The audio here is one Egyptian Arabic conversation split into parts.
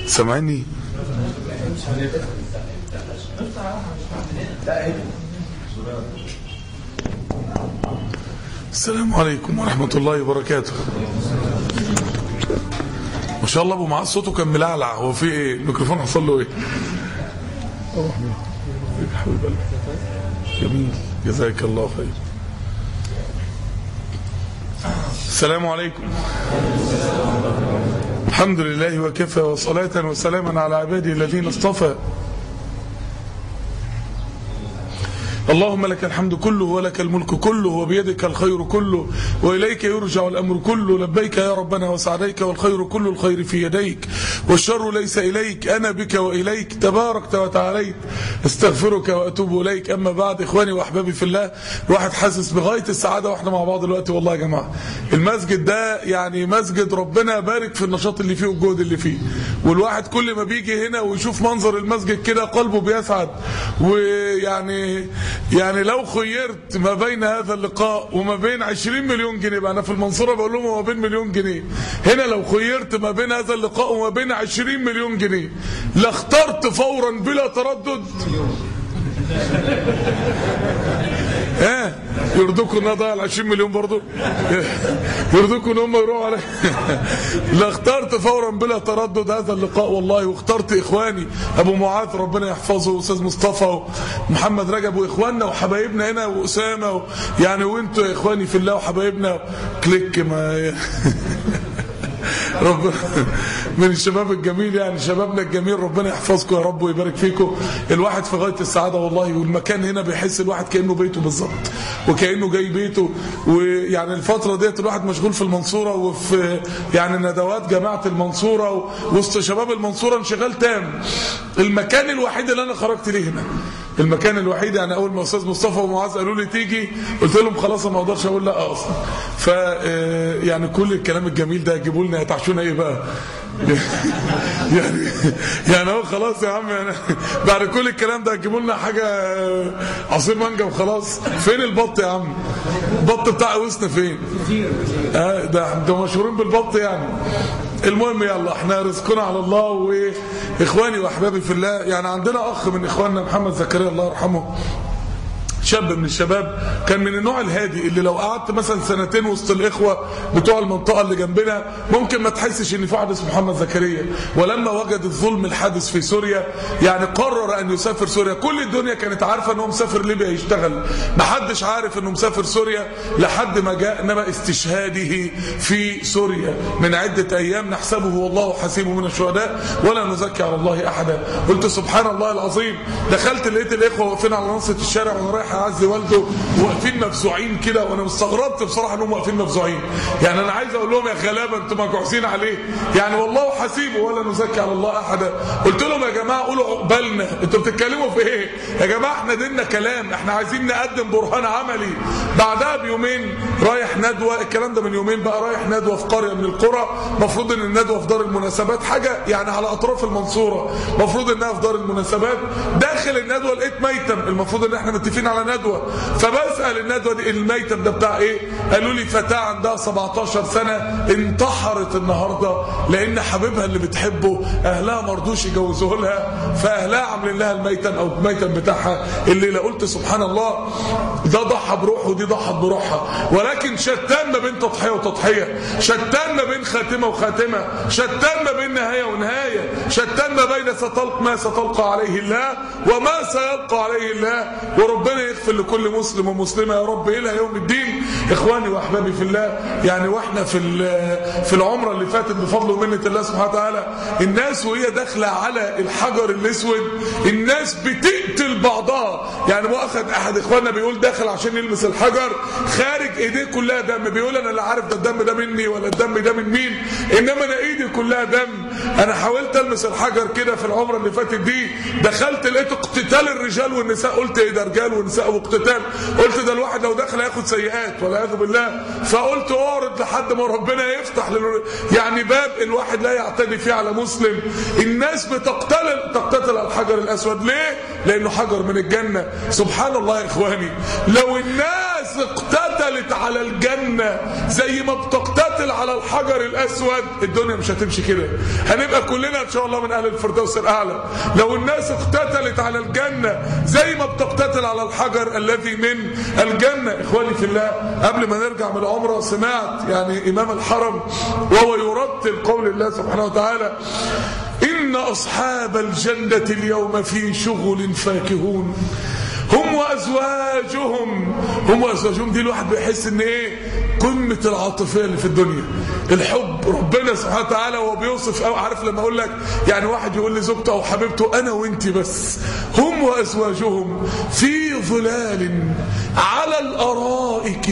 سامعني السلام عليكم ورحمة الله وبركاته ما شاء الله ابو معاذ صوته كان ملعلع هو في ايه الميكروفون حصل له ايه أوه، يا حبيب قلبي. جميل جزاك الله خير السلام عليكم الحمد لله وكفى وصلاة وسلاما على عباده الذين اصطفى اللهم لك الحمد كله ولك الملك كله وبيدك الخير كله وإليك يرجع الأمر كله لبيك يا ربنا وسعديك والخير كل الخير في يديك والشر ليس إليك أنا بك وإليك تباركت وتعاليت استغفرك وأتوب إليك أما بعد إخواني وأحبابي في الله الواحد حاسس بغاية السعادة وإحنا مع بعض دلوقتي والله يا جماعة المسجد ده يعني مسجد ربنا بارك في النشاط اللي فيه والجهد اللي فيه والواحد كل ما بيجي هنا ويشوف منظر المسجد كده قلبه بيسعد ويعني يعني لو خيرت ما بين هذا اللقاء وما بين 20 مليون جنيه بقى انا في المنصوره بقول لهم ما بين مليون جنيه هنا لو خيرت ما بين هذا اللقاء وما بين 20 مليون جنيه لاخترت فورا بلا تردد ها يرضوكم ان اضيع ال 20 مليون برضه يرضوكم ان هم يروحوا علي لا اخترت فورا بلا تردد هذا اللقاء والله واخترت اخواني ابو معاذ ربنا يحفظه واستاذ مصطفى ومحمد رجب واخواننا وحبايبنا هنا واسامه و... يعني وانتوا يا اخواني في الله وحبايبنا كليك ما رب من الشباب الجميل يعني شبابنا الجميل ربنا يحفظكم يا رب ويبارك فيكم الواحد في غايه السعاده والله والمكان هنا بيحس الواحد كانه بيته بالظبط وكانه جاي بيته ويعني الفتره ديت الواحد مشغول في المنصوره وفي يعني ندوات جماعه المنصوره وسط شباب المنصوره انشغال تام المكان الوحيد اللي انا خرجت ليه هنا المكان الوحيد يعني اول ما استاذ مصطفى ومعاذ قالوا لي تيجي قلت لهم خلاص أنا ما اقدرش اقول لا اصلا ف يعني كل الكلام الجميل ده جيبوا لنا هتعشونا ايه بقى يعني يعني هو خلاص يا عم يعني بعد كل الكلام ده هتجيبوا لنا حاجه عصير مانجا وخلاص فين البط يا عم البط بتاع وسنا فين آه ده ده مشهورين بالبط يعني المهم يلا احنا رزقنا على الله واخواني واحبابي في الله يعني عندنا اخ من اخواننا محمد زكريا الله يرحمه شاب من الشباب كان من النوع الهادي اللي لو قعدت مثلا سنتين وسط الاخوه بتوع المنطقه اللي جنبنا ممكن ما تحسش ان في واحد اسمه محمد زكريا ولما وجد الظلم الحادث في سوريا يعني قرر ان يسافر سوريا كل الدنيا كانت عارفه ان هو مسافر ليبيا يشتغل ما حدش عارف انه مسافر سوريا لحد ما جاء نبأ استشهاده في سوريا من عده ايام نحسبه والله حسيبه من الشهداء ولا نزكي على الله احدا قلت سبحان الله العظيم دخلت لقيت الاخوه واقفين على نصه الشارع وانا رايح اعزي والده واقفين مفزوعين كده وانا استغربت بصراحه انهم واقفين مفزوعين يعني انا عايز اقول لهم يا غلابه انتم مكعوسين عليه يعني والله حسيبه ولا نزكي على الله احدا قلت لهم يا جماعه قولوا عقبالنا انتوا بتتكلموا في ايه يا جماعه احنا ديننا كلام احنا عايزين نقدم برهان عملي بعدها بيومين رايح ندوه الكلام ده من يومين بقى رايح ندوه في قريه من القرى المفروض ان الندوه في دار المناسبات حاجه يعني على اطراف المنصوره المفروض انها في دار المناسبات داخل الندوه لقيت ميتم المفروض ان احنا متفقين على ندوه فبسال الندوه دي الميتم ده بتاع ايه قالوا لي فتاه عندها 17 سنه انتحرت النهارده لان حبيبها اللي بتحبه اهلها ما رضوش يجوزوه لها فاهلها عاملين لها الميتم او الميتم بتاعها اللي قلت سبحان الله ده ضحى بروحه ودي ضحت بروحها ولكن شتان ما بين تضحيه وتضحيه شتان ما بين خاتمه وخاتمه شتان ما بين نهايه ونهايه شتان ما بين ستلقى ما ستلقى عليه الله وما سيلقى عليه الله وربنا يغفر لكل مسلم ومسلمه يا رب الى يوم الدين اخواني واحبابي في الله يعني واحنا في في العمره اللي فاتت بفضل ومنه الله سبحانه وتعالى الناس وهي داخله على الحجر الاسود الناس بتقتل بعضها يعني واخد احد اخواننا بيقول داخل عشان يلمس الحجر خارج ايديه كلها دم بيقول انا لا عارف ده الدم ده مني ولا الدم ده من مين انما انا ايدي كلها دم انا حاولت المس الحجر كده في العمره اللي فاتت دي دخلت لقيت اقتتال الرجال والنساء قلت ايه ده رجال ونساء واقتتال قلت ده الواحد لو دخل هياخد سيئات والعياذ بالله فقلت اعرض لحد ما ربنا يفتح لل... يعني باب الواحد لا يعتدي فيه على مسلم الناس بتقتل تقتتل الحجر الاسود ليه لانه حجر من الجنه سبحان الله يا اخواني لو الناس اقتتلت اقتتلت على الجنة زي ما بتقتتل على الحجر الاسود الدنيا مش هتمشي كده هنبقى كلنا ان شاء الله من اهل الفردوس الاعلى لو الناس اقتتلت على الجنة زي ما بتقتتل على الحجر الذي من الجنة اخواني في الله قبل ما نرجع من العمرة سمعت يعني امام الحرم وهو يرتل قول الله سبحانه وتعالى إن أصحاب الجنة اليوم في شغل فاكهون هم وأزواجهم هم وأزواجهم دي الواحد بيحس إن إيه قمة العاطفية اللي في الدنيا الحب ربنا سبحانه وتعالى وهو بيوصف أو عارف لما أقول لك يعني واحد يقول لزوجته أو حبيبته أنا وأنت بس هم وأزواجهم في ظلال على الأرائك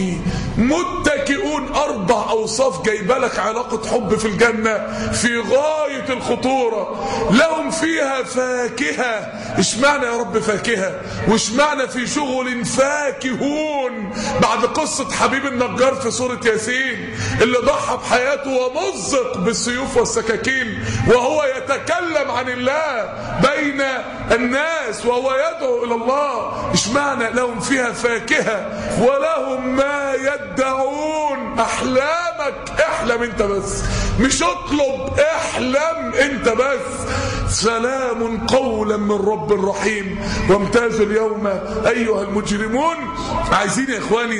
متكئون أربع أوصاف جايبه لك علاقة حب في الجنة في غاية الخطورة لهم فيها فاكهة اشمعنى يا رب فاكهة واشمعنى في شغل فاكهون بعد قصة حبيب النجار في سورة ياسين اللي ضحى بحياته ومزق بالسيوف والسكاكين وهو يتكلم عن الله بين الناس وهو يدعو إلى الله اشمعنى لهم فيها فاكهة ولهم ما يدعون أحلامك احلم انت بس مش اطلب احلم انت بس سلام قولا من رب رحيم وامتازوا اليوم أيها المجرمون عايزين يا إخواني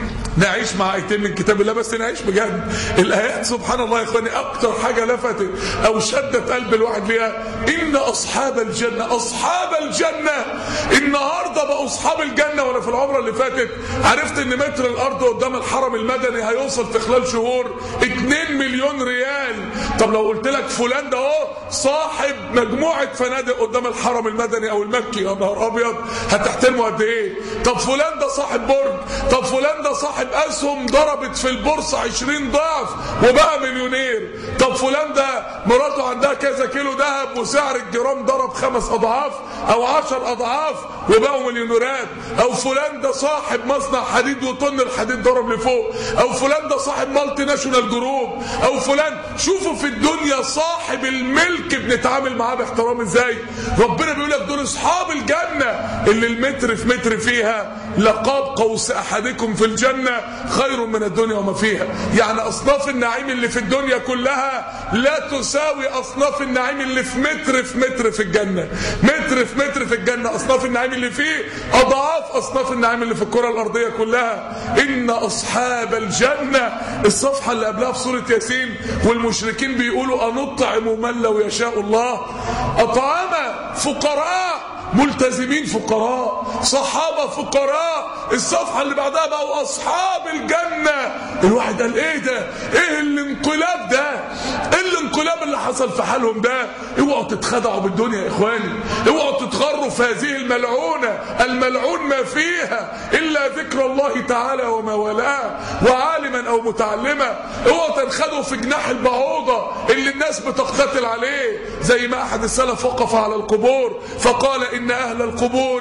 نعيش مع ايتين من كتاب الله بس نعيش بجد الايات سبحان الله يا اخواني اكتر حاجه لفتت او شدت قلب الواحد ليها ان اصحاب الجنه اصحاب الجنه النهارده بقوا اصحاب الجنه وانا في العمره اللي فاتت عرفت ان متر الارض قدام الحرم المدني هيوصل في خلال شهور 2 مليون ريال طب لو قلت لك فلان ده اهو صاحب مجموعه فنادق قدام الحرم المدني او المكي يا نهار ابيض هتحترمه قد ايه طب فلان ده صاحب برج طب فلان ده صاحب اسهم ضربت في البورصه 20 ضعف وبقى مليونير طب فلان ده مراته عندها كذا كيلو ذهب وسعر الجرام ضرب خمس اضعاف او عشر اضعاف وبقوا مليونيرات او فلان ده صاحب مصنع حديد وطن الحديد ضرب لفوق او فلان ده صاحب مالتي ناشونال جروب او فلان شوفوا في الدنيا صاحب الملك بنتعامل معاه باحترام ازاي ربنا بيقول لك دول اصحاب الجنه اللي المتر في متر فيها لقاب قوس احدكم في الجنه خير من الدنيا وما فيها يعني اصناف النعيم اللي في الدنيا كلها لا تساوي اصناف النعيم اللي في متر في متر في الجنه متر في متر في الجنه اصناف النعيم اللي فيه اضعاف اصناف النعيم اللي في الكره الارضيه كلها ان اصحاب الجنه الصفحه اللي قبلها في سوره ياسين والمشركين بيقولوا انطعم من لو يشاء الله اطعم فقراء ملتزمين فقراء صحابة فقراء الصفحة اللي بعدها بقوا أصحاب الجنة الواحد قال إيه ده إيه الانقلاب ده إيه الانقلاب اللي حصل في حالهم ده اوعوا تتخدعوا بالدنيا يا إخواني اوعوا تتغروا في هذه الملعونة الملعون ما فيها إلا ذكر الله تعالى وما ولاه وعالما أو متعلما اوعوا تنخدعوا في جناح البعوضة اللي الناس بتقتتل عليه زي ما أحد السلف وقف على القبور فقال إن أهل القبور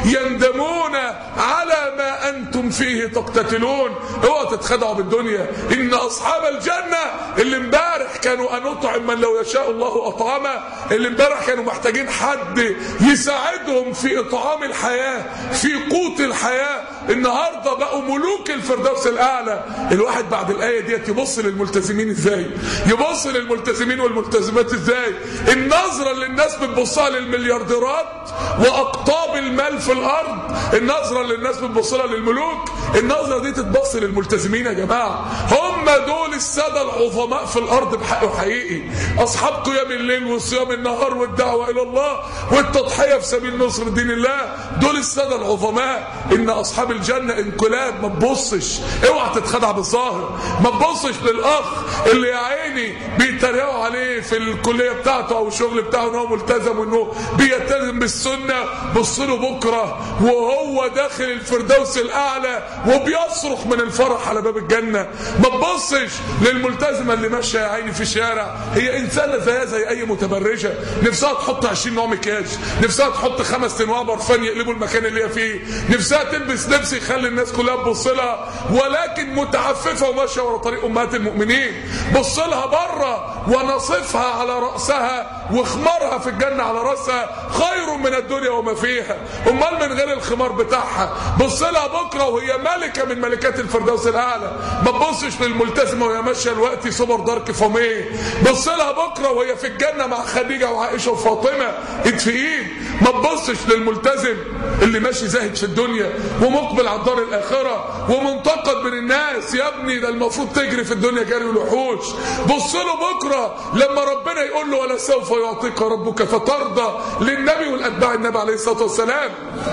يندمون على ما أنتم فيه تقتتلون اوعوا تتخدعوا بالدنيا إن أصحاب الجنة اللي امبارح كانوا أنطعم من لو يشاء الله أطعمه اللي امبارح كانوا محتاجين حد يساعدهم في إطعام الحياة في قوت الحياة النهاردة بقوا ملوك الفردوس الأعلى الواحد بعد الآية ديت يبص للملتزمين إزاي يبص للملتزمين والملتزمات إزاي النظرة اللي الناس بتبصها للمليارديرات واقطاب المال في الارض النظره اللي الناس بتبص لها للملوك النظره دي تتبص للملتزمين يا جماعه هم دول الساده العظماء في الارض بحق وحقيقي اصحاب قيام الليل وصيام النهار والدعوه الى الله والتضحيه في سبيل نصر دين الله دول الساده العظماء ان اصحاب الجنه انقلاب ما تبصش اوعى تتخدع بالظاهر ما تبصش للاخ اللي يا عيني بيتريقوا عليه في الكليه بتاعته او الشغل بتاعه ان هو ملتزم وانه بيلتزم بالسنه بص له بكره وهو داخل الفردوس الاعلى وبيصرخ من الفرح على باب الجنه ما تبصش للملتزمه اللي ماشيه يا عيني في الشارع هي انسانه زيها زي اي متبرجه نفسها تحط 20 نوع مكياج نفسها تحط خمس انواع برفان يقلبوا المكان اللي هي فيه نفسها تلبس لبس يخلي الناس كلها تبص لها ولكن متعففه وماشيه ورا طريق امهات المؤمنين بص لها بره ونصفها على راسها وخمارها في الجنه على راسها خير من الدنيا وما فيها امال من غير الخمار بتاعها بص لها بكره وهي ملكه من ملكات الفردوس الاعلى ما تبصش للملتزمه وهي ماشيه الوقت سوبر دارك فوميه بص لها بكره وهي في الجنه مع خديجه وعائشه وفاطمه ايد في ايد ما تبصش للملتزم اللي ماشي زاهد في الدنيا ومقبل على الدار الاخره ومنتقد من الناس يا ابني ده المفروض تجري في الدنيا جري الوحوش بص له بكره لما ربنا يقول له ولا سوف يعطيك ربك فترضى للنبي والاتباع النبي عليه الصلاه والسلام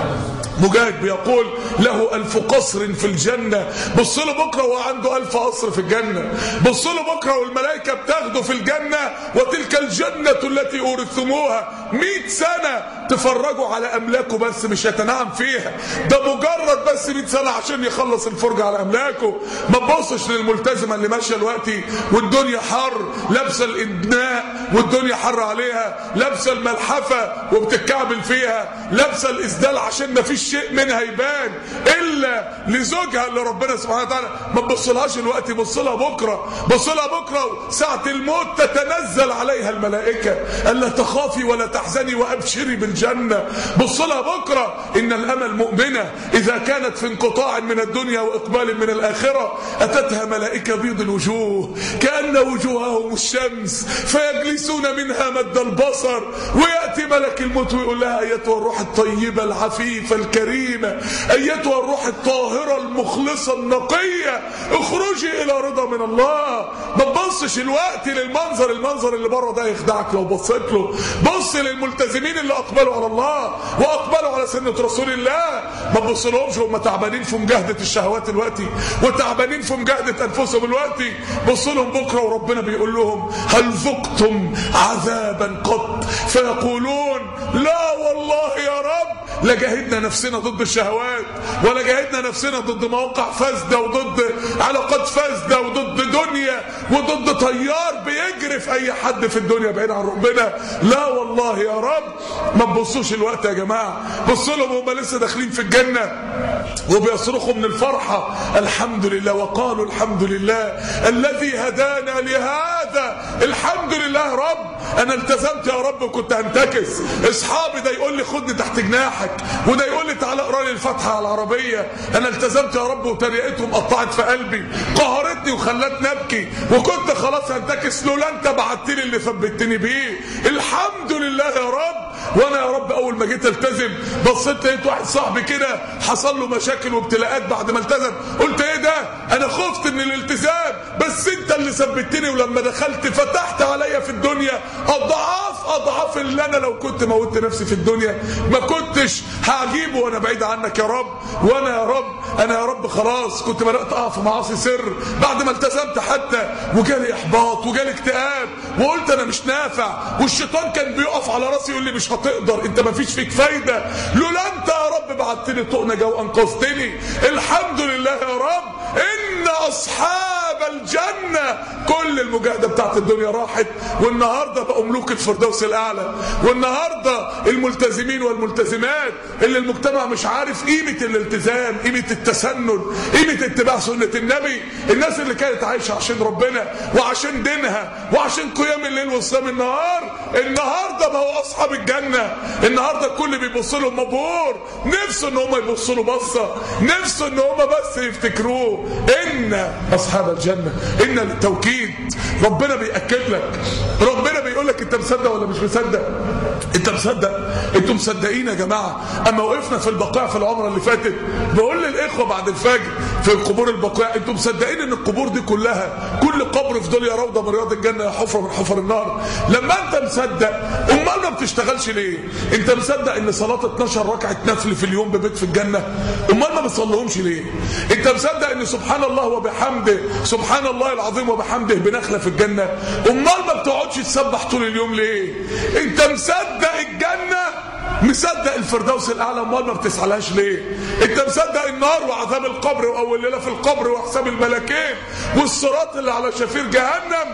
مجاهد بيقول له ألف قصر في الجنة بص له بكرة وهو عنده ألف قصر في الجنة بص له بكرة والملائكة بتاخده في الجنة وتلك الجنة التي أورثتموها مئة سنة تفرجوا على أملاكه بس مش يتنعم فيها ده مجرد بس مئة سنة عشان يخلص الفرجة على أملاكه ما تبصش للملتزمة اللي ماشية دلوقتي والدنيا حر لابسة الإدناء والدنيا حر عليها لابسة الملحفة وبتتكعبل فيها لابسة الإسدال عشان ما فيش شيء منها يبان الا لزوجها اللي ربنا سبحانه وتعالى ما تبصلهاش الوقت بص لها بكره بص لها بكره ساعه الموت تتنزل عليها الملائكه الا تخافي ولا تحزني وابشري بالجنه بص لها بكره ان الامل مؤمنه اذا كانت في انقطاع من الدنيا واقبال من الاخره اتتها ملائكه بيض الوجوه كان وجوههم الشمس فيجلسون منها مد البصر وياتي ملك الموت ويقول لها ايتها الروح الطيبه العفيفه الكريمة أيتها الروح الطاهرة المخلصة النقية اخرجي إلى رضا من الله ما تبصش الوقت للمنظر المنظر اللي بره ده يخدعك لو بصيت له بص للملتزمين اللي أقبلوا على الله وأقبلوا على سنة رسول الله ما تبصلهمش هم تعبانين في مجاهدة الشهوات دلوقتي وتعبانين في مجاهدة أنفسهم دلوقتي بص لهم بكرة وربنا بيقول لهم هل ذقتم عذابا قط فيقولون لا والله يا رب لا جاهدنا نفسنا ضد الشهوات ولا جاهدنا نفسنا ضد مواقع فاسده وضد علاقات فاسده وضد دنيا وضد طيار بيجري في اي حد في الدنيا بعيد عن ربنا لا والله يا رب ما تبصوش الوقت يا جماعه بصوا لهم هم لسه داخلين في الجنه وبيصرخوا من الفرحه الحمد لله وقالوا الحمد لله الذي هدانا لهذا الحمد لله يا رب انا التزمت يا رب وكنت هنتكس اصحابي ده يقول لي خدني تحت جناحك وده يقول لي تعالى اقرا لي الفاتحه على العربيه انا التزمت يا رب وتريقتهم قطعت في قلبي قهرتني وخلتني ابكي وكنت خلاص هنتكس لولا انت بعت لي اللي ثبتني بيه الحمد لله يا رب وانا يا رب اول ما جيت التزم بصيت لقيت واحد صاحبي كده حصل له مشاكل وابتلاءات بعد ما التزم قلت ايه ده انا خفت من الالتزام بس انت اللي ثبتني ولما دخلت فتحت عليا في الدنيا اضعاف اضعاف اللي انا لو كنت موتت نفسي في الدنيا ما كنتش هجيبه وانا بعيد عنك يا رب وانا يا رب انا يا رب خلاص كنت بدات اقع في معاصي سر بعد ما التزمت حتى وجالي احباط وجالي اكتئاب وقلت انا مش نافع والشيطان كان بيقف على راسي يقول لي مش هتقدر انت ما فيش فيك فايده لولا انت يا رب بعت لي طوق نجاه وانقذتني الحمد لله يا رب ان اصحاب الجنه كل المجاهده بتاعت الدنيا راحت والنهارده بقوا ملوك الفردوس الاعلى والنهارده الملتزمين والملتزمات اللي المجتمع مش عارف قيمه الالتزام قيمه التسنن قيمه اتباع سنه النبي الناس اللي كانت عايشه عشان ربنا وعشان دينها وعشان قيام الليل وصيام النهار النهارده بقوا اصحاب الجنه النهارده الكل بيبص لهم مبهور نفسه ان هم يبصوا له بصه نفسه ان هم بس يفتكروه ان اصحاب الجنه ان للتوكيد ربنا بياكد لك ربنا بيقول لك انت مصدق ولا مش مصدق انت مصدق انتوا مصدقين يا جماعه اما وقفنا في البقاع في العمره اللي فاتت بقول للاخوه بعد الفجر في القبور البقاع انتوا مصدقين ان القبور دي كلها كل قبر في دنيا روضه من رياض الجنه يا حفره من حفر النار لما انت مصدق امال ما بتشتغلش ليه انت مصدق ان صلاه 12 ركعه نفل في اليوم ببيت في الجنه امال ما بتصليهمش ليه انت مصدق ان سبحان الله وبحمده سبحان الله العظيم وبحمده بنخله في الجنه امال ما بتقعدش تسبح طول اليوم ليه انت مصدق الجنه مصدق الفردوس الاعلى امال ما بتسعلهاش ليه انت مصدق النار وعذاب القبر واول ليله في القبر وحساب الملكين والصراط اللي على شفير جهنم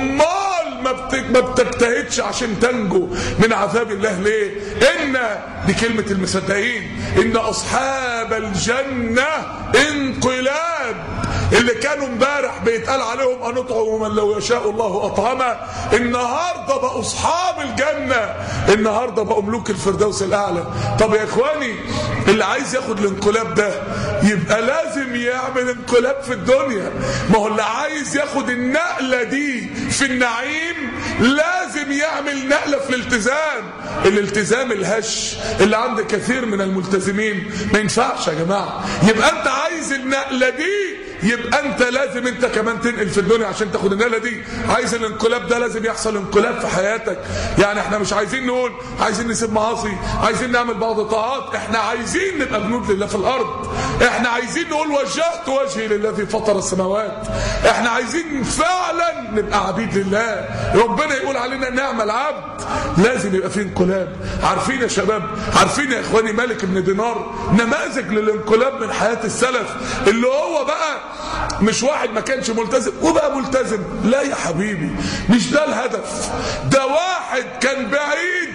امال ما بت... ما بتجتهدش عشان تنجو من عذاب الله ليه ان دي كلمه المصدقين ان اصحاب الجنه انقلاب اللي كانوا امبارح بيتقال عليهم أنطعم من لو يشاء الله أطعمه النهاردة بقوا أصحاب الجنة النهاردة بقوا ملوك الفردوس الأعلى طب يا إخواني اللي عايز ياخد الانقلاب ده يبقى لازم يعمل انقلاب في الدنيا ما هو اللي عايز ياخد النقلة دي في النعيم لازم يعمل نقلة في الالتزام الالتزام الهش اللي عند كثير من الملتزمين ما ينفعش يا جماعة يبقى انت عايز النقلة دي يبقى انت لازم انت كمان تنقل في الدنيا عشان تاخد النقله دي عايز الانقلاب ده لازم يحصل انقلاب في حياتك يعني احنا مش عايزين نقول عايزين نسيب معاصي عايزين نعمل بعض الطاعات احنا عايزين نبقى جنود لله في الارض احنا عايزين نقول وجهت وجهي للذي فطر السماوات احنا عايزين فعلا نبقى عبيد لله ربنا يقول علينا نعم العبد لازم يبقى في انقلاب عارفين يا شباب عارفين يا اخواني مالك بن دينار نماذج للانقلاب من حياه السلف اللي هو بقى مش واحد ما كانش ملتزم وبقى ملتزم لا يا حبيبي مش ده الهدف ده واحد كان بعيد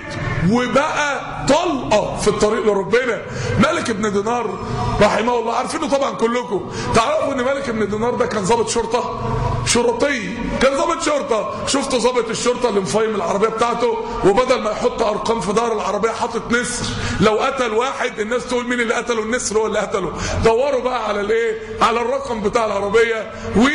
وبقى طلقه في الطريق لربنا مالك بن دينار رحمه الله عارفينه طبعا كلكم تعرفوا ان مالك بن دينار ده كان ضابط شرطه شرطي كان ضابط شرطه شفتوا ضابط الشرطه اللي مفايم العربيه بتاعته وبدل ما يحط ارقام في ظهر العربيه حاطط نسر لو قتل واحد الناس تقول مين اللي قتله النسر هو اللي قتله دوروا بقى على الايه على الرقم بتاع العربيه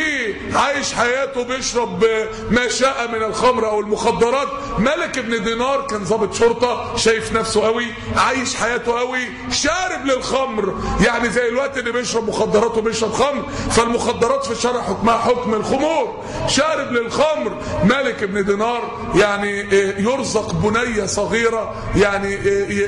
وعايش حياته بيشرب ما شاء من الخمر او المخدرات ملك بن دينار كان ضابط شرطه شايف نفسه قوي عايش حياته قوي شارب للخمر يعني زي الوقت اللي بيشرب مخدرات وبيشرب خمر فالمخدرات في الشرع حكمها حكم الخمور شارب للخمر مالك بن دينار يعني يرزق بنيه صغيره يعني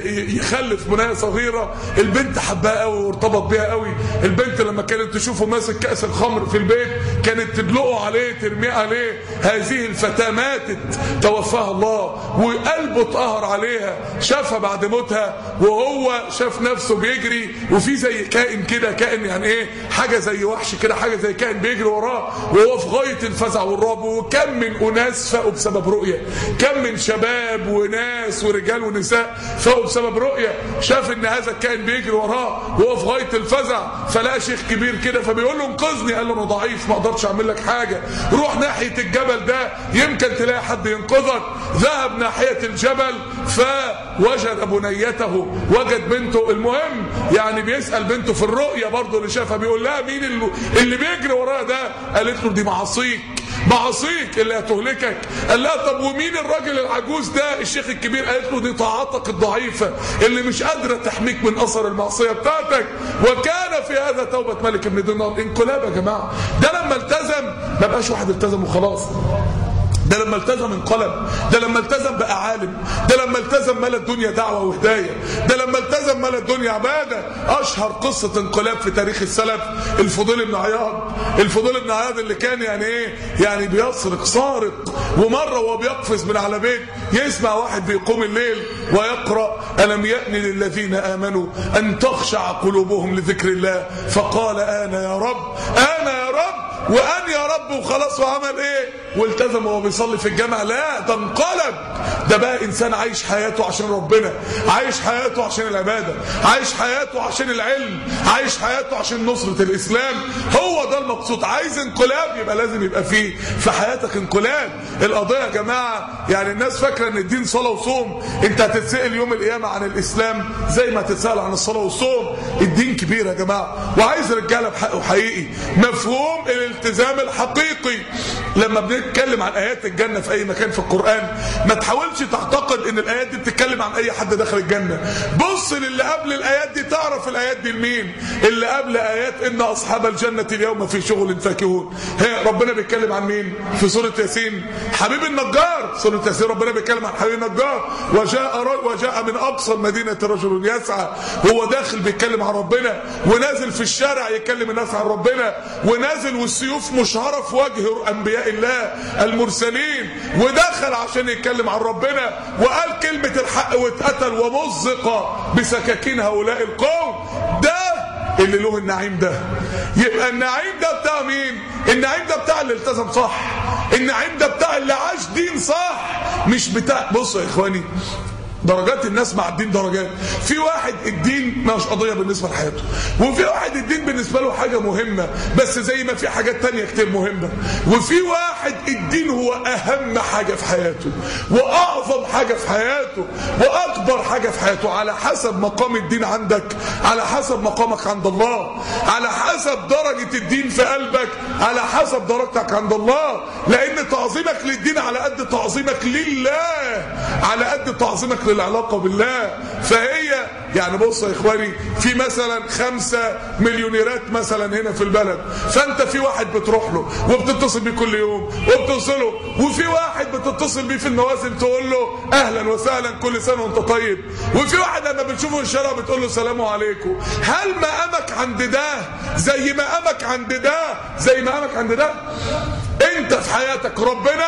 يخلف بنيه صغيره البنت حبها قوي وارتبط بيها قوي البنت لما كانت تشوفه ماسك كاس الخمر في البيت كانت تدلقه عليه ترميه عليه هذه الفتاه ماتت توفاها الله وقلبه اتقهر عليها شافها بعد موتها وهو شاف نفسه بيجري وفي زي كائن كده كائن يعني ايه حاجه زي وحش كده حاجه زي كائن بيجري وراه وهو في غايه الفزع والرعب وكم من اناس فاقوا بسبب رؤيه كم من شباب وناس ورجال ونساء فاقوا بسبب رؤيه شاف ان هذا الكائن بيجري وراه وهو في غايه الفزع فلقى شيخ كبير كده فبيقول له انقذني قال له انا ضعيف ما اقدرش اعمل لك حاجه روح ناحيه الجبل ده يمكن تلاقي حد ينقذك ذهب ناحيه الجبل فوجد بنيته وجد بنته المهم يعني بيسال بنته في الرؤيه برضه اللي شافها بيقول لها مين اللي, اللي بيجري ورايا ده قالت له دي معاصيك معاصيك اللي هتهلكك قال لها طب ومين الراجل العجوز ده الشيخ الكبير قالت له دي طاعتك الضعيفه اللي مش قادره تحميك من اثر المعصيه بتاعتك وكان في هذا توبه ملك بن دينار انقلاب يا جماعه ده لما التزم ما بقاش واحد التزم وخلاص ده لما التزم انقلب ده لما التزم بقى عالم ده لما التزم ملا الدنيا دعوة وهداية ده لما التزم ملا الدنيا عبادة أشهر قصة انقلاب في تاريخ السلف الفضيل بن عياض الفضيل بن عياض اللي كان يعني ايه يعني بيسرق سارق ومرة وهو بيقفز من على بيت يسمع واحد بيقوم الليل ويقرأ ألم يأن للذين آمنوا أن تخشع قلوبهم لذكر الله فقال أنا يا رب أنا يا رب وان يا رب وخلاص وعمل ايه والتزم وهو بيصلي في الجامع لا ده انقلب ده بقى انسان عايش حياته عشان ربنا عايش حياته عشان العباده عايش حياته عشان العلم عايش حياته عشان نصره الاسلام هو ده المقصود عايز انقلاب يبقى لازم يبقى فيه في حياتك انقلاب القضيه يا جماعه يعني الناس فاكره ان الدين صلاه وصوم انت هتتسال يوم القيامه عن الاسلام زي ما هتتسال عن الصلاه والصوم الدين كبير يا جماعه وعايز رجاله بحقه حقيقي مفهوم الالتزام الحقيقي لما بنتكلم عن ايات الجنه في اي مكان في القران ما تحاولش تعتقد ان الايات دي بتتكلم عن اي حد دخل الجنه بص للي قبل الايات دي تعرف الايات دي لمين اللي قبل ايات ان اصحاب الجنه اليوم في شغل فاكهون هي ربنا بيتكلم عن مين في سوره ياسين حبيب النجار سوره ياسين ربنا بيتكلم عن حبيب النجار وجاء وجاء من اقصى المدينه رجل يسعى هو داخل بيتكلم عن ربنا ونازل في الشارع يكلم الناس عن ربنا ونازل والسيوف مشهره في وجه انبياء الله المرسلين ودخل عشان يتكلم عن ربنا وقال كلمه الحق واتقتل ومزق بسكاكين هؤلاء القوم ده اللي له النعيم ده يبقى النعيم ده بتاع مين النعيم ده بتاع اللي التزم صح النعيم ده بتاع اللي عاش دين صح مش بتاع بصوا يا اخواني درجات الناس مع الدين درجات في واحد الدين مش قضيه بالنسبه لحياته وفي واحد الدين بالنسبه له حاجه مهمه بس زي ما في حاجات تانية كتير مهمه وفي واحد الدين هو اهم حاجه في حياته واعظم حاجه في حياته واكبر حاجه في حياته على حسب مقام الدين عندك على حسب مقامك عند الله على حسب درجه الدين في قلبك على حسب درجتك عند الله لان تعظيمك للدين على قد تعظيمك لله على قد تعظيمك للعلاقه بالله فهي يعني بص يا اخواني في مثلا خمسة مليونيرات مثلا هنا في البلد فانت في واحد بتروح له وبتتصل بيه كل يوم وبتوصله وفي واحد بتتصل بيه في المواسم تقول له اهلا وسهلا كل سنه وانت طيب وفي واحد لما بتشوفه في الشارع بتقول له السلام عليكم هل مقامك عند ده زي مقامك عند ده زي مقامك عند ده انت في حياتك ربنا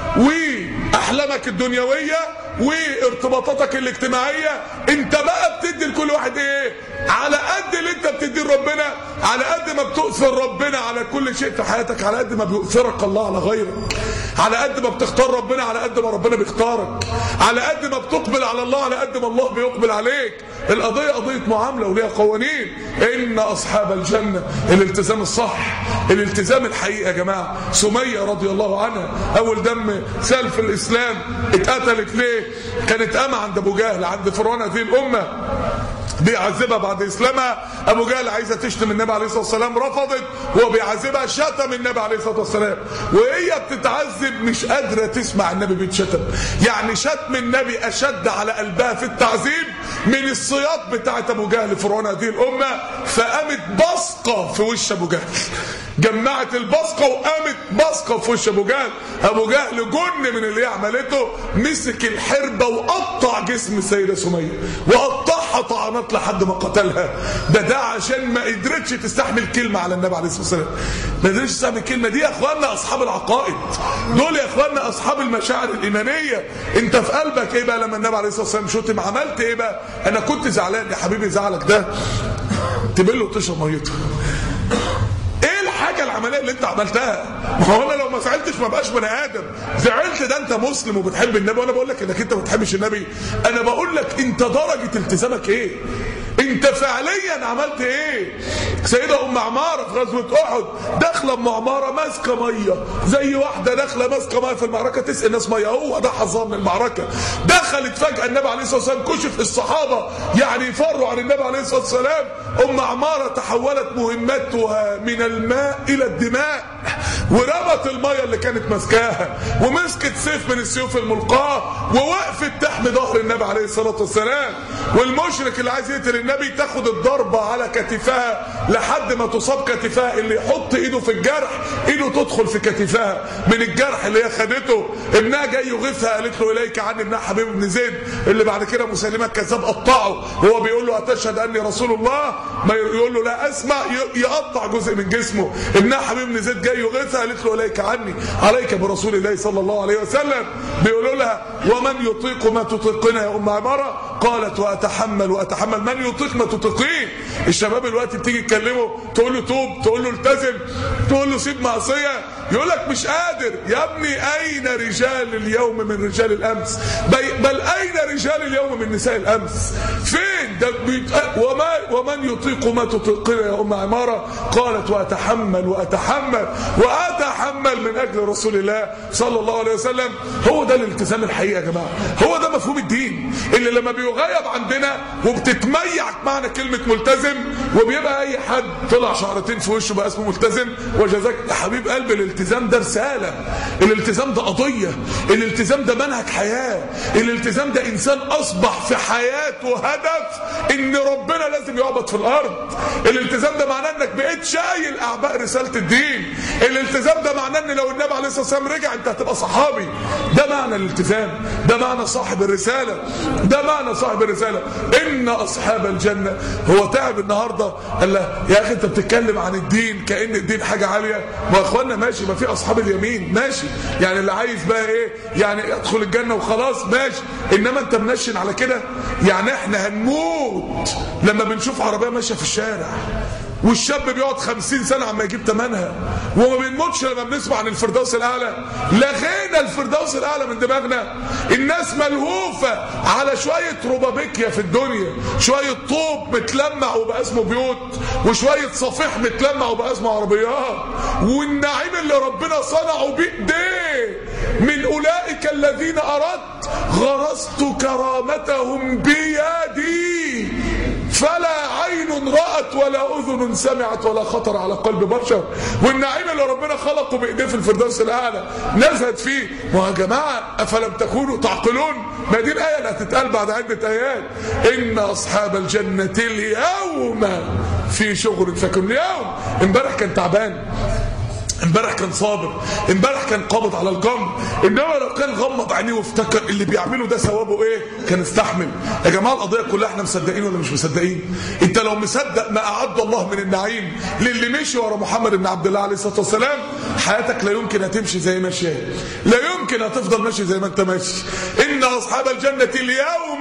واحلامك الدنيويه وارتباطاتك الاجتماعيه انت بقى بتدي لكل واحد ايه على قد اللي انت بتديه لربنا على قد ما بتؤثر ربنا على كل شيء في حياتك على قد ما بيؤثرك الله على غيرك على قد ما بتختار ربنا على قد ما ربنا بيختارك على قد ما بتقبل على الله على قد ما الله بيقبل عليك القضيه قضيه معامله وليها قوانين ان اصحاب الجنه الالتزام الصح الالتزام الحقيقي يا جماعه سميه رضي الله عنها اول دم سال في الاسلام اتقتلت ليه كانت امه عند ابو جهل عند فرعون هذه الامه بيعذبها بعد اسلامها ابو جهل عايزه تشتم النبي عليه الصلاه والسلام رفضت وهو بيعذبها شتم النبي عليه الصلاه والسلام وهي بتتعذب مش قادره تسمع النبي بيتشتم يعني شتم النبي اشد على قلبها في التعذيب من السياط بتاعت ابو جهل فرعون هذه الامه فقامت بصقه في وش ابو جهل جمعت البصقه وقامت بصقه في وش ابو جهل ابو جهل جن من اللي هي عملته مسك الحربه وقطع جسم السيده سميه وقطعها طعنات لحد ما قتلها ده ده عشان ما قدرتش تستحمل كلمه على النبي عليه الصلاه والسلام ما قدرتش تستحمل الكلمه دي يا اخواننا اصحاب العقائد دول يا اخواننا اصحاب المشاعر الايمانيه انت في قلبك ايه بقى لما النبي عليه الصلاه والسلام شتم عملت ايه بقى انا كنت زعلان يا حبيبي زعلك ده تبله وتشرب ميته ايه الحاجه العمليه اللي انت عملتها ما هو انا لو ما زعلتش ما بقاش بني ادم زعلت ده انت مسلم وبتحب النبي وانا بقول لك انك انت ما بتحبش النبي انا بقول لك انت درجه التزامك ايه انت فعليا عملت ايه سيدة ام عمارة في غزوة احد داخلة ام عمارة ماسكة مية زي واحدة داخلة ماسكة مية في المعركة تسقي الناس مية هو ده حظها من المعركة دخلت فجأة النبي عليه الصلاة والسلام كشف الصحابة يعني يفروا عن النبي عليه الصلاة والسلام ام عمارة تحولت مهمتها من الماء الى الدماء ورمت المية اللي كانت ماسكاها ومسكت سيف من السيوف الملقاة ووقفت تحمي ظهر النبي عليه الصلاة والسلام والمشرك اللي عايز يقتل النبي تاخد الضربة على كتفها لحد ما تصاب كتفها اللي يحط ايده في الجرح ايده تدخل في كتفها من الجرح اللي هي خدته ابنها جاي يغيثها قالت له اليك عني ابنها حبيب بن زيد اللي بعد كده مسلمة الكذاب قطعه وهو بيقول له اتشهد اني رسول الله ما يقول له لا اسمع يقطع جزء من جسمه ابنها حبيب بن زيد جاي يغيثها قالت له اليك عني عليك برسول الله صلى الله عليه وسلم بيقولوا لها ومن يطيق ما تطيقنا يا ام عماره قالت واتحمل واتحمل من يطيق ما تطيقين الشباب الوقت بتيجي تكلمه تقول له توب تقول له التزم تقول له سيب معصيه يقول لك مش قادر يا ابني اين رجال اليوم من رجال الامس بل اين رجال اليوم من نساء الامس فين ده بيت... وما ومن يطيق ما تطيقنا يا ام عماره قالت واتحمل واتحمل واتحمل من اجل رسول الله صلى الله عليه وسلم هو ده الالتزام الحقيقي يا جماعه هو ده مفهوم الدين اللي لما بيغيب عندنا وبتتميع معنى كلمه ملتزم وبيبقى اي حد طلع شعرتين في وشه بقى اسمه ملتزم وجزاك يا حبيب قلبي الالتزام ده رساله الالتزام ده قضيه الالتزام ده منهج حياه الالتزام ده انسان اصبح في حياته هدف ان ربنا لازم يعبد في الارض الالتزام ده معناه انك بقيت شايل اعباء رساله الدين الالتزام ده معناه ان لو النبي عليه الصلاه والسلام رجع انت هتبقى صحابي ده معنى الالتزام ده معنى صاحب الرساله ده معنى صاحب الرساله ان اصحاب الجنه هو تعب النهارده قال له يا اخي انت بتتكلم عن الدين كان الدين حاجه عاليه ما اخوانا ماشي ما في اصحاب اليمين ماشي يعني اللي عايز بقى ايه يعني يدخل الجنه وخلاص ماشي انما انت منشن على كده يعني احنا هنموت لما بنشوف عربيه ماشيه في الشارع والشاب بيقعد خمسين سنة عما يجيب تمنها وما بنموتش لما بنسمع عن الفردوس الأعلى لغينا الفردوس الأعلى من دماغنا الناس ملهوفة على شوية روبابيكيا في الدنيا شوية طوب متلمع وبقى اسمه بيوت وشوية صفيح متلمع وبقى اسمه عربيات والنعيم اللي ربنا صنعه بإيديه من أولئك الذين أردت غرست كرامتهم بيدي فلا عين رأت ولا أذن سمعت ولا خطر على قلب بشر والنعيم اللي ربنا خلقه بإيديه في الفردوس الأعلى نزهد فيه ويا جماعة أفلم تكونوا تعقلون ما دي الآية اللي هتتقال بعد عدة آيات إن أصحاب الجنة اليوم في شغل فكن اليوم امبارح كان تعبان امبارح كان صابر امبارح كان قابض على الجمر انما لو كان غمض عينيه وافتكر اللي بيعمله ده ثوابه ايه كان استحمل يا جماعه القضيه كلها احنا مصدقين ولا مش مصدقين انت لو مصدق ما اعد الله من النعيم للي مشي ورا محمد بن عبد الله عليه الصلاه والسلام حياتك لا يمكن هتمشي زي ما شاء لا يمكن هتفضل ماشي زي ما انت ماشي ان اصحاب الجنه اليوم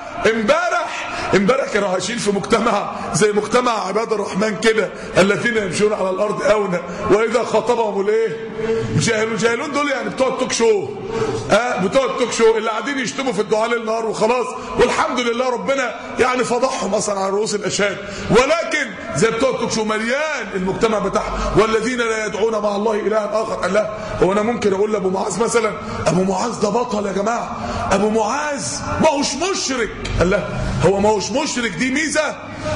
امبارح امبارح كانوا عايشين في مجتمع زي مجتمع عباد الرحمن كده الذين يمشون على الارض اونا واذا خاطبهم الايه جاهلون جاهلون دول يعني بتوع التوك شو اه بتوع التوك شو اللي قاعدين يشتموا في الدعاء ليل نهار وخلاص والحمد لله ربنا يعني فضحهم اصلا على رؤوس الاشهاد ولكن زي بتوع التوك شو مليان المجتمع بتاعهم والذين لا يدعون مع الله الها اخر قال لا هو انا ممكن اقول لابو معاذ مثلا ابو معاذ ده بطل يا جماعه ابو معاذ ما هوش مشرك قال لا هو ما هوش مشرك دي ميزه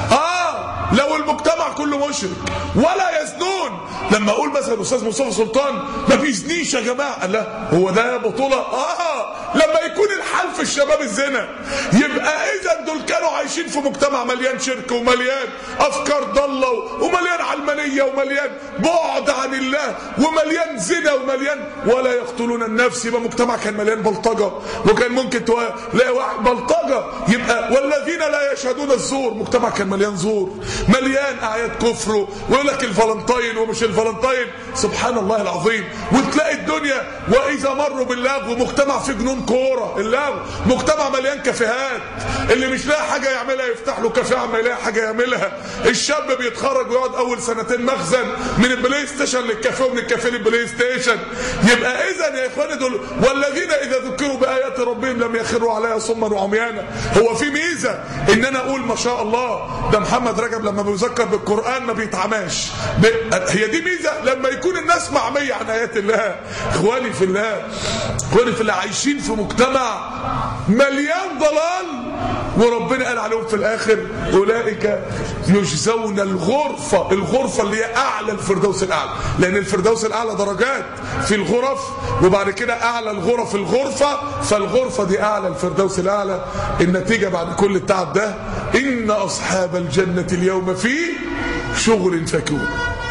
اه لو المجتمع كله مشرك ولا يزنون لما اقول مثلا استاذ مصطفى سلطان ما بيزنيش يا جماعه قال لا هو ده بطوله اه لما يكون الحال في الشباب الزنا يبقى اذا دول كانوا عايشين في مجتمع مليان شرك ومليان افكار ضاله ومليان علمانيه ومليان بعد عن الله ومليان زنا ومليان ولا يقتلون النفس يبقى مجتمع كان مليان بلطجه وكان ممكن تلاقي واحد بلطجه يبقى والذين لا يشهدون الزور مجتمع كان مليان زور مليان اعياد كفر ويقول لك الفالنتين ومش الفالنتين سبحان الله العظيم وتلاقي الدنيا واذا مروا باللغو مجتمع فيه جنون كوره اللغو مجتمع مليان كافيهات اللي مش لاقي حاجه يعملها يفتح له كافيه عما يلاقي حاجه يعملها الشاب بيتخرج ويقعد اول سنتين مخزن من البلاي ستيشن للكافيه ومن الكافيه للبلاي ستيشن يبقى اذا يا اخواني دول والذين اذا ذكروا بايات ربهم لم يخروا عليها صما وعميانا هو في ميزه ان انا اقول ما شاء الله ده محمد رجب لما بيذكر بالقران ما بيتعماش هي دي ميزه لما يكون الناس معميه عن ايات الله اخواني في الله اخواني في الله عايشين في مجتمع مليان ضلال وربنا قال عليهم في الاخر اولئك يجزون الغرفه الغرفه اللي هي اعلى الفردوس الاعلى لان الفردوس الاعلى درجات في الغرف وبعد كده اعلى الغرف الغرفه فالغرفه دي اعلى الفردوس الاعلى النتيجه بعد كل التعب ده ان اصحاب الجنه اليوم في شغل فاكهون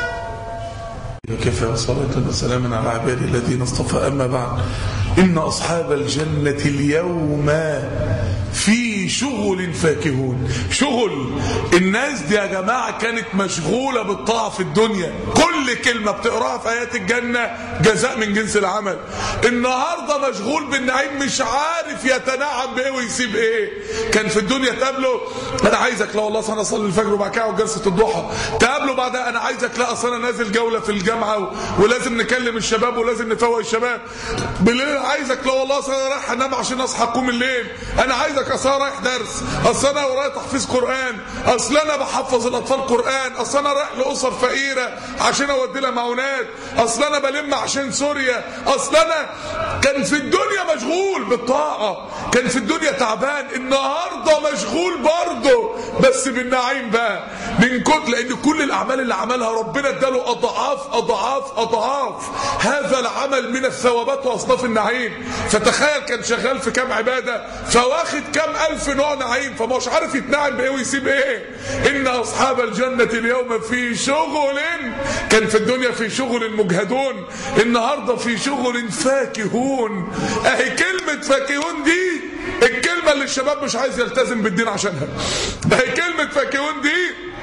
كفى صلاة وسلاما على عبادي الذين اصطفى أما بعد إن أصحاب الجنة اليوم في شغل فاكهون شغل الناس دي يا جماعة كانت مشغولة بالطاعة في الدنيا كل كلمة بتقراها في آيات الجنة جزاء من جنس العمل النهاردة مشغول بالنعيم مش عارف يتنعم بإيه ويسيب إيه كان في الدنيا تقابله أنا عايزك لا والله أنا أصلي الفجر وبعد كده جلسة الضحى تقابله بعدها أنا عايزك لا أصل أنا نازل جولة في الجامعة و... ولازم نكلم الشباب ولازم نفوق الشباب بالليل عايزك لا والله أصل أنا رايح أنام عشان أصحى أقوم الليل أنا عايزك أصل أنا رايح درس أصل أنا ورايا تحفيظ قرآن أصل أنا بحفظ الأطفال قرآن أصل أنا رايح لأسر فقيرة عشان أودي لها معونات أصل أنا بلم عشان سوريا أصل أنا كان في الدنيا مشغول بالطاعة كان في الدنيا تعبان النهاردة مشغول برضه بس بالنعيم بقى من كتر لأن كل الأعمال اللي عملها ربنا اداله أضعاف أضعاف أضعاف هذا العمل من الثوابات وأصناف النعيم فتخيل كان شغال في كام عبادة فواخد كام ألف نوع نعيم فمش عارف يتنعم بإيه ويسيب إيه إن أصحاب الجنة اليوم في شغل كان في الدنيا في شغل مجهدون النهاردة في شغل فاكهون أهي كلمة فاكهون دي الكلمة اللي الشباب مش عايز يلتزم بالدين عشانها أهي كلمة فاكهون دي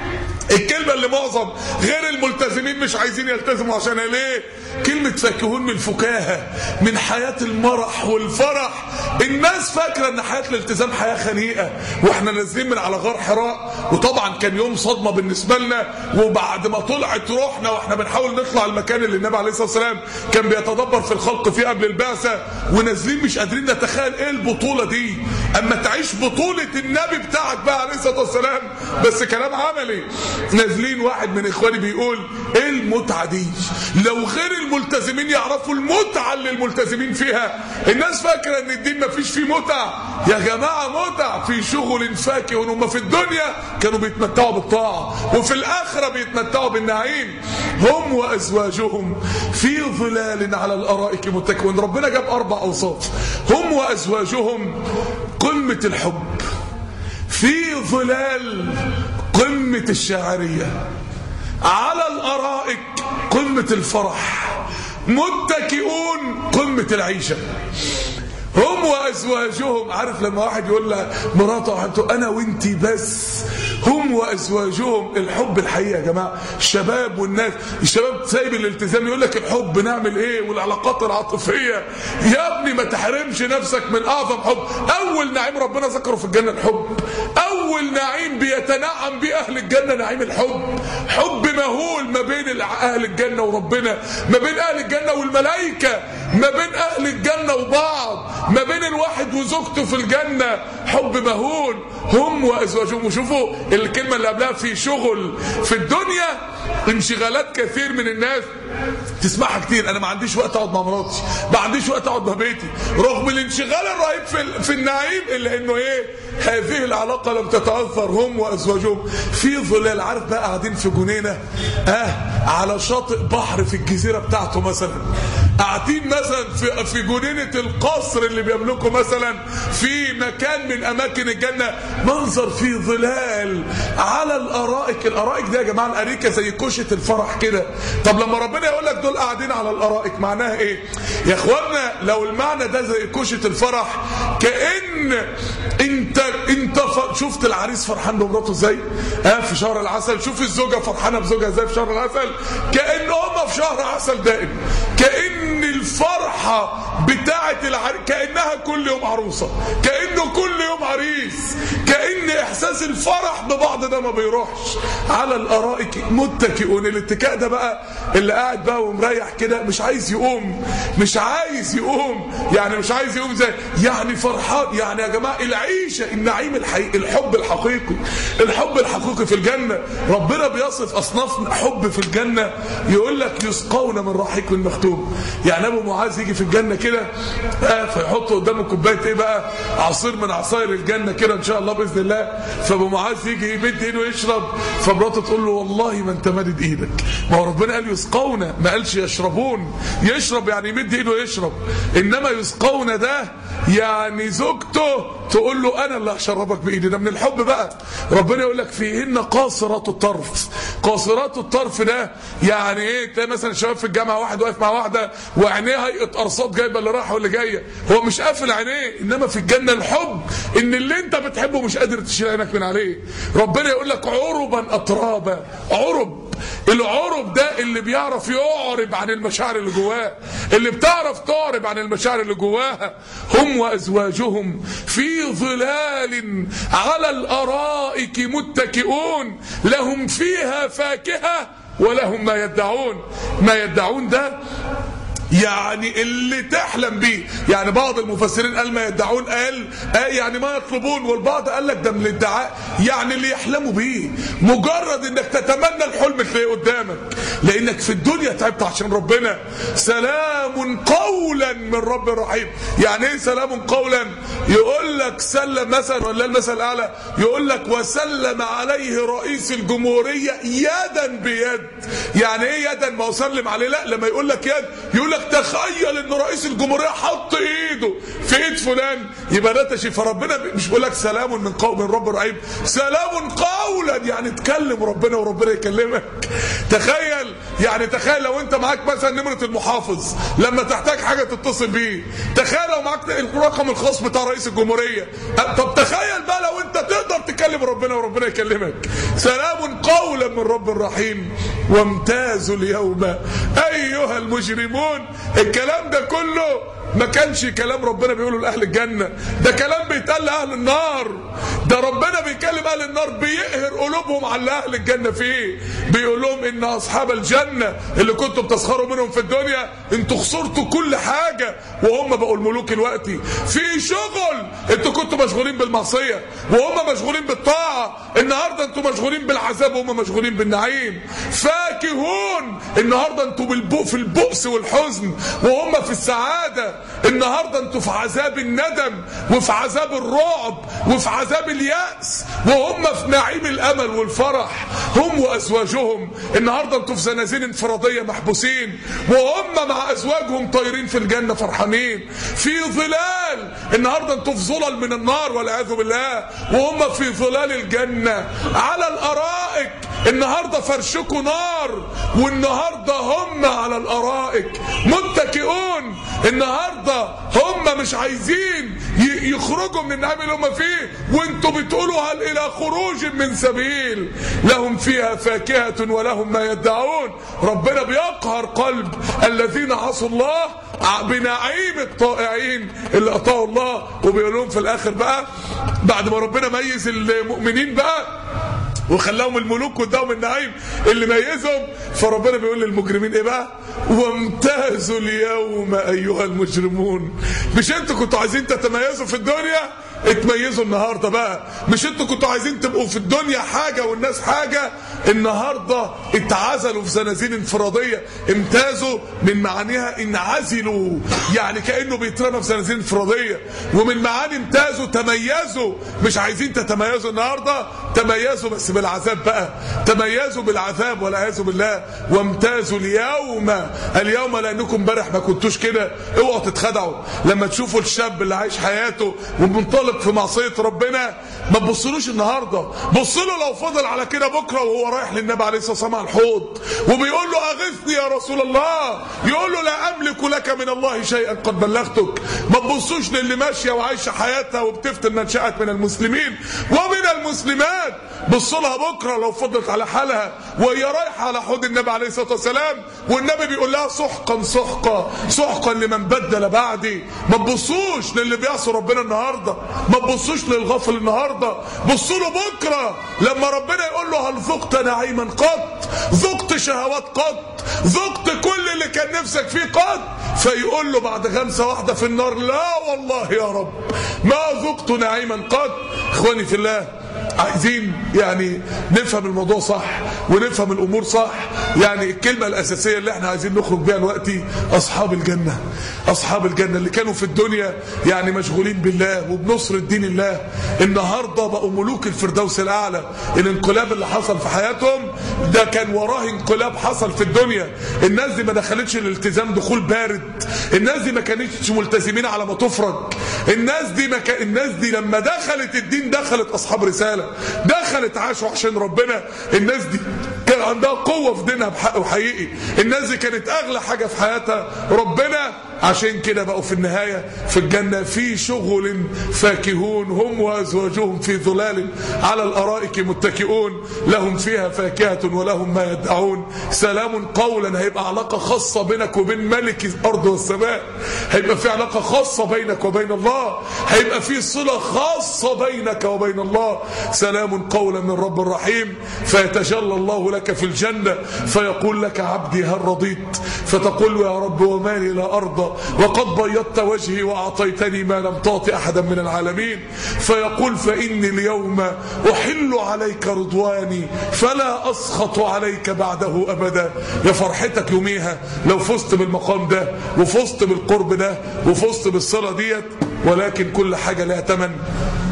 الكلمة اللي معظم غير الملتزمين مش عايزين يلتزموا عشانها ليه كلمة فاكهون من الفكاهة من حياة المرح والفرح الناس فاكرة ان حياة الالتزام حياة خنيئة واحنا نازلين من على غار حراء وطبعا كان يوم صدمة بالنسبة لنا وبعد ما طلعت روحنا واحنا بنحاول نطلع المكان اللي النبي عليه الصلاة والسلام كان بيتدبر في الخلق فيه قبل البعثة ونازلين مش قادرين نتخيل ايه البطولة دي اما تعيش بطولة النبي بتاعك بقى عليه الصلاة والسلام بس كلام عملي نازلين واحد من اخواني بيقول ايه المتعة دي لو غير الملتزمين يعرفوا المتعة اللي الملتزمين فيها الناس فاكرة ان الدين ما فيش فيه متع يا جماعة متع في شغل فاكه هم في الدنيا كانوا بيتمتعوا بالطاعة وفي الاخرة بيتمتعوا بالنعيم هم وازواجهم في ظلال على الارائك متكئون ربنا جاب اربع اوصاف هم وازواجهم قمة الحب في ظلال قمة الشاعرية على الارائك قمة الفرح متكئون قمة العيشة هم وازواجهم عارف لما واحد يقول لها مراته وحبته انا وانتي بس هم وازواجهم الحب الحقيقه يا جماعه الشباب والناس الشباب سايب الالتزام يقول لك الحب نعمل ايه والعلاقات العاطفيه يا ابني ما تحرمش نفسك من اعظم حب اول نعيم ربنا ذكره في الجنه الحب اول نعيم بيتنعم بيه اهل الجنه نعيم الحب حب مهول ما بين اهل الجنه وربنا ما بين اهل الجنه والملائكه ما بين اهل الجنه وبعض ما بين الواحد وزوجته في الجنة حب مهول هم وأزواجهم وشوفوا الكلمة اللي قبلها في شغل في الدنيا انشغالات كثير من الناس تسمعها كتير انا ما عنديش وقت اقعد مع مراتي ما عنديش وقت اقعد مع بيتي رغم الانشغال الرهيب في في النعيم الا انه ايه هذه العلاقه لم تتاثر هم وازواجهم في ظلال عارف بقى قاعدين في جنينه اه على شاطئ بحر في الجزيره بتاعته مثلا قاعدين مثلا في في جنينه القصر اللي بيملكه مثلا في مكان من اماكن الجنه منظر فيه ظلال على الارائك الارائك دي يا جماعه الاريكه زي كوشه الفرح كده طب لما ربنا يقول لك دول قاعدين على الارائك معناها ايه يا اخوانا لو المعنى ده زي كوشه الفرح كان انت انت ف... شفت العريس فرحان بمراته ازاي اه في شهر العسل شوف الزوجه فرحانه بزوجها ازاي في شهر العسل كان هم في شهر عسل دائم كان الفرحه بتاعه العريس كانها كل يوم عروسه كانه كل يوم عريس كان احساس الفرح ببعض ده ما بيروحش على الارائك متكئون الاتكاء ده بقى اللي قاعد بقى ومريح كده مش عايز يقوم مش عايز يقوم يعني مش عايز يقوم زي يعني فرحان يعني يا جماعه العيشه النعيم الحقيقي الحب الحقيقي الحب الحقيقي في الجنه ربنا بيصف اصناف حب في الجنه يقول لك يسقون من رحيق مختوم يعني ابو معاذ يجي في الجنه كده آه فيحط قدامه كوبايه ايه بقى عصير من عصاير الجنه كده ان شاء الله باذن الله فابو معاذ يجي يمد ايده يشرب فمراته تقول له والله ما انت مادد ايدك ما هو ربنا قال يسقون ما قالش يشربون يشرب يعني يمد ايده يشرب انما يسقون ده يعني زوجته تقول له انا اللي هشربك بايدي ده من الحب بقى ربنا يقول لك فيهن قاصرات الطرف قاصرات الطرف ده يعني ايه تلاقي مثلا شباب في الجامعه واحد واقف مع واحده وعينيها هيئه ارصاد جايبه اللي رايحه واللي جايه هو مش قافل عينيه انما في الجنه الحب ان اللي انت بتحبه مش قادر تشيل عينك من عليه ربنا يقول لك عربا اترابا عرب العرب ده اللي بيعرف يعرب عن المشاعر اللي جواه اللي بتعرف تعرب عن المشاعر اللي جواها هم وازواجهم في ظلال على الارائك متكئون لهم فيها فاكهه ولهم ما يدعون ما يدعون ده يعني اللي تحلم بيه يعني بعض المفسرين قال ما يدعون قال آه يعني ما يطلبون والبعض قال لك ده من الادعاء يعني اللي يحلموا بيه مجرد انك تتمنى الحلم تلاقيه قدامك لانك في الدنيا تعبت عشان ربنا سلام قولا من رب رحيم يعني ايه سلام قولا يقول لك سلم مثلا ولا المثل الاعلى يقول لك وسلم عليه رئيس الجمهوريه يدا بيد يعني ايه يدا ما هو سلم عليه لا لما يقول لك يد يقول لك تخيل ان رئيس الجمهوريه حط ايده في ايد فلان يبقى ده تشريف فربنا مش بيقول لك سلام من قوم من رب رحيم سلام قولا يعني تكلم ربنا وربنا يكلمك تخيل يعني تخيل لو انت معاك مثلا نمره المحافظ لما تحتاج حاجه تتصل بيه تخيل لو معاك الرقم الخاص بتاع رئيس الجمهوريه طب تخيل بقى لو انت تقدر تكلم ربنا وربنا يكلمك سلام قولا من رب رحيم وامتازوا اليوم ايها المجرمون الكلام ده كله ما كانش كلام ربنا بيقوله لاهل الجنه ده كلام بيتقال لاهل النار ده ربنا بيكلم اهل النار بيقهر قلوبهم على اهل الجنه فيه بيقول لهم ان اصحاب الجنه اللي كنتم بتسخروا منهم في الدنيا انتوا خسرتوا كل حاجه وهم بقوا الملوك دلوقتي في شغل انتوا كنتوا مشغولين بالمعصيه وهم مشغولين بالطاعه النهارده انتوا مشغولين بالعذاب وهم مشغولين بالنعيم فاكهون النهارده انتوا بالبؤ في البؤس والحزن وهم في السعاده النهارده انتوا في عذاب الندم وفي عذاب الرعب وفي عذاب اليأس وهم في نعيم الامل والفرح هم وازواجهم النهارده انتوا في زنازين انفراديه محبوسين وهم مع ازواجهم طايرين في الجنه فرحانين في ظلال النهارده انتوا في ظلل من النار والعياذ بالله وهم في ظلال الجنه على الارائك النهارده فرشكوا نار والنهارده هم على الارائك متكئون النهارده هم مش عايزين يخرجوا من النعيم اللي هم فيه وانتوا بتقولوا هل الى خروج من سبيل لهم فيها فاكهه ولهم ما يدعون ربنا بيقهر قلب الذين عصوا الله بنعيم الطائعين اللي اطاعوا الله وبيقول لهم في الاخر بقى بعد ما ربنا ميز المؤمنين بقى وخلاهم الملوك قدام النعيم اللي ميزهم فربنا بيقول للمجرمين ايه بقى وامتازوا اليوم ايها المجرمون مش انتوا كنتوا عايزين تتميزوا في الدنيا اتميزوا النهارده بقى مش انتوا كنتوا عايزين تبقوا في الدنيا حاجه والناس حاجه النهارده اتعزلوا في زنازين انفراديه امتازوا من معانيها انعزلوا يعني كانه بيترمى في زنازين انفراديه ومن معاني امتازوا تميزوا مش عايزين تتميزوا النهارده تميزوا بس بالعذاب بقى تميزوا بالعذاب والعياذ بالله وامتازوا اليوم اليوم لانكم امبارح ما كنتوش كده اوعوا تتخدعوا لما تشوفوا الشاب اللي عايش حياته ومنطلق في معصيه ربنا ما تبصلوش النهارده بص له لو فضل على كده بكره وهو رايح للنبي عليه الصلاه والسلام على الحوض وبيقول له اغثني يا رسول الله يقول له لا املك لك من الله شيئا قد بلغتك ما تبصوش للي ماشيه وعايشه حياتها وبتفتن منشات من المسلمين ومن المسلمات بص لها بكره لو فضلت على حالها وهي رايحه على حوض النبي عليه الصلاه والسلام والنبي بيقول لها سحقا سحقا سحقا لمن بدل بعدي ما تبصوش للي بيعصوا ربنا النهارده ما تبصوش للغافل النهارده بصوا له بكره لما ربنا يقول له هل ذقت نعيما قط ذقت شهوات قط ذقت كل اللي كان نفسك فيه قط فيقول له بعد خمسه واحده في النار لا والله يا رب ما ذقت نعيما قط اخواني في الله عايزين يعني نفهم الموضوع صح ونفهم الامور صح يعني الكلمه الاساسيه اللي احنا عايزين نخرج بيها دلوقتي اصحاب الجنه اصحاب الجنه اللي كانوا في الدنيا يعني مشغولين بالله وبنصر دين الله النهارده بقوا ملوك الفردوس الاعلى الانقلاب اللي حصل في حياتهم ده كان وراه انقلاب حصل في الدنيا الناس دي ما دخلتش الالتزام دخول بارد الناس دي ما كانتش ملتزمين على ما تفرج الناس دي ما كان الناس دي لما دخلت الدين دخلت اصحاب رساله دخلت عاشوا عشان ربنا الناس دي كان عندها قوة في دينها بحق وحقيقي الناس دي كانت أغلى حاجة في حياتها ربنا عشان كده بقوا في النهاية في الجنة في شغل فاكهون هم وأزواجهم في ظلال على الأرائك متكئون لهم فيها فاكهة ولهم ما يدعون سلام قولا هيبقى علاقة خاصة بينك وبين ملك الأرض والسماء هيبقى في علاقة خاصة بينك وبين الله هيبقى في صلة خاصة بينك وبين الله سلام قولا من رب رحيم فيتجلى الله لك في الجنة فيقول لك عبدي هل رضيت فتقول يا رب وما لي لا أرضى وقد بيضت وجهي وأعطيتني ما لم تعط أحدا من العالمين فيقول فإني اليوم أحل عليك رضواني فلا أسخط عليك بعده أبدا يا فرحتك يوميها لو فزت بالمقام ده وفزت بالقرب ده وفزت بالصلة ديت ولكن كل حاجة لها تمن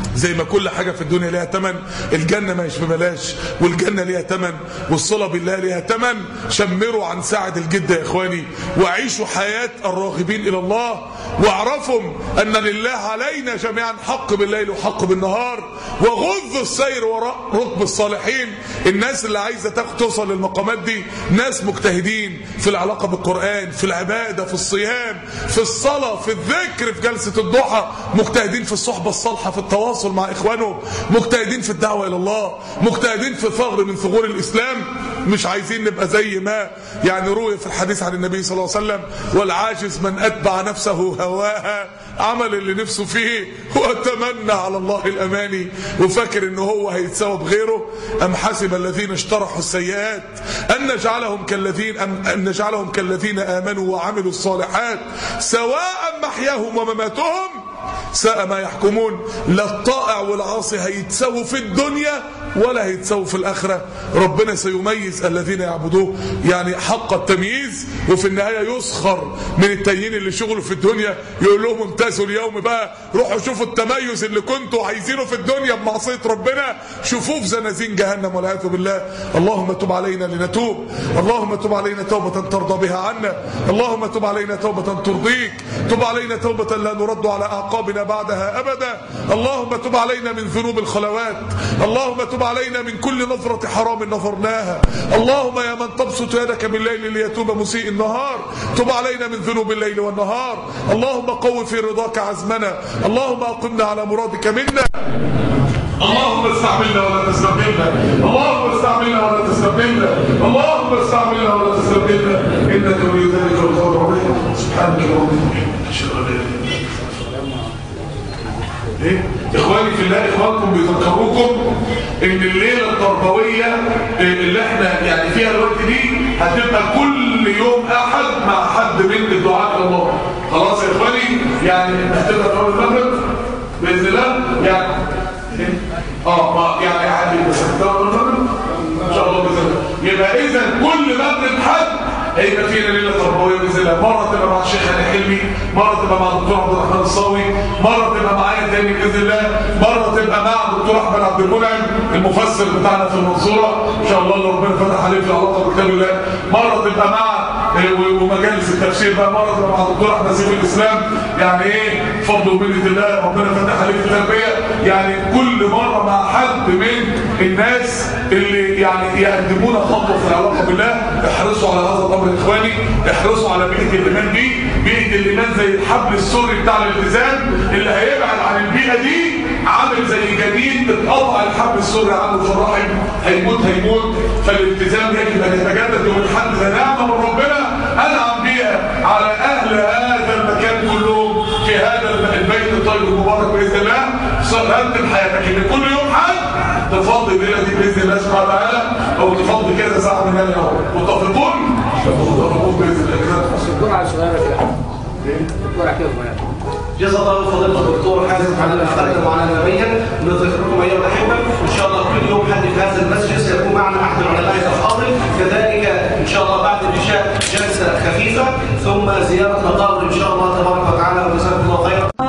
زي ما كل حاجة في الدنيا ليها تمن الجنة مش ببلاش والجنة ليها تمن والصلاة بالله ليها تمن شمروا عن ساعد الجد يا إخواني وعيشوا حياة الراغبين إلى الله واعرفوا أن لله علينا جميعا حق بالليل وحق بالنهار وغض السير وراء ركب الصالحين الناس اللي عايزة توصل للمقامات دي ناس مجتهدين في العلاقة بالقرآن في العبادة في الصيام في الصلاة في الذكر في جلسة الضحى مجتهدين في الصحبة الصالحة في التواصل مع إخوانهم مجتهدين في الدعوة إلى الله مجتهدين في ثغر من ثغور الإسلام مش عايزين نبقى زي ما يعني روي في الحديث عن النبي صلى الله عليه وسلم والعاجز من أتبع نفسه هواها عمل اللي نفسه فيه وأتمنى على الله الأماني وفاكر إن هو هيتساوى بغيره أم حسب الذين اشترحوا السيئات أن نجعلهم كالذين أم أن نجعلهم كالذين آمنوا وعملوا الصالحات سواء محياهم ومماتهم ساء ما يحكمون لا الطائع والعاصي هيتساووا في الدنيا ولا هيتساووا في الآخرة ربنا سيميز الذين يعبدوه يعني حق التمييز وفي النهاية يسخر من التانيين اللي شغلوا في الدنيا يقول لهم امتازوا اليوم بقى روحوا شوفوا التميز اللي كنتوا عايزينه في الدنيا بمعصية ربنا شوفوه في زنازين جهنم والعياذ بالله اللهم تب علينا لنتوب اللهم تب علينا توبة ترضى بها عنا اللهم تب علينا توبة ترضيك تب علينا توبة لا نرد على أعقابنا بعدها أبدا اللهم تب علينا من ذنوب الخلوات اللهم تب علينا من كل نظرة حرام نظرناها اللهم يا من تبسط يدك بالليل ليتوب مسيء النهار تب علينا من ذنوب الليل والنهار اللهم قو في رضاك عزمنا اللهم أقمنا على مرادك منا اللهم استعملنا ولا تستبدلنا اللهم استعملنا ولا تستبدلنا اللهم استعملنا ولا تستبدلنا انك ولي ذلك والقدر عليك سبحانك اللهم وبحمدك اشهد ان لا اله الا انت ايه اخواني في الله اخوانكم بيذكروكم ان الليله التربويه اللي احنا يعني فيها الوقت دي هتبقى كل يوم احد مع حد من الدعاء الى الله خلاص يا اخواني يعني هتبقى في اول المغرب باذن الله يعني اه ما يعني عادي بس هتبقى المغرب ان شاء الله باذن الله يبقى اذا كل مغرب حد هيبقى فينا ليله تربويه باذن الله مره تبقى مع الشيخ علي حلمي مره تبقى مع الدكتور عبد الرحمن الصاوي مره تبقى معايا تاني باذن الله مره تبقى مع الدكتور احمد عبد المنعم المفسر بتاعنا في المنصوره ان شاء الله اللي ربنا فتح عليه في العلاقه بكتاب الله مره تبقى مع ومجالس التفسير بقى مره تبقى مع الدكتور احمد سيف الاسلام يعني ايه فضل ومنه الله ربنا فتح عليه في التربيه يعني كل مره مع حد من الناس اللي يعني يقدمون خطوه في العلاقه بالله احرصوا على هذا الامر يا اخواني احرصوا على بيئه الايمان دي بيئه الايمان زي الحبل السوري بتاع الالتزام اللي هيبعد عن البيئه دي عامل زي جديد اتقطع الحبل السوري عنه في الرحم هيموت هيموت فالالتزام يجب ان يتجدد يوم الحد ده نعمه من ربنا انعم بيها على اهل هذا المكان كلهم في هذا البيت الطيب المبارك باذن الله رتب حياتك ان كل يوم حد تفضي الليله دي باذن الله سبحانه وتعالى او تفضي كده ساعه من هنا اهو متفقون؟ متفقون باذن الله الجرعه صغيره كده الجرعه كده صغيره جزا الله فضيلة الدكتور حازم على الفترة معنا نبيا نذكركم أيها الأحبة إن شاء الله كل يوم حد في هذا المسجد سيكون معنا أحد العلماء الأفاضل كذلك إن شاء الله بعد العشاء جلسة خفيفة ثم زيارة مقابر إن شاء الله تبارك وتعالى وجزاكم الله خيرا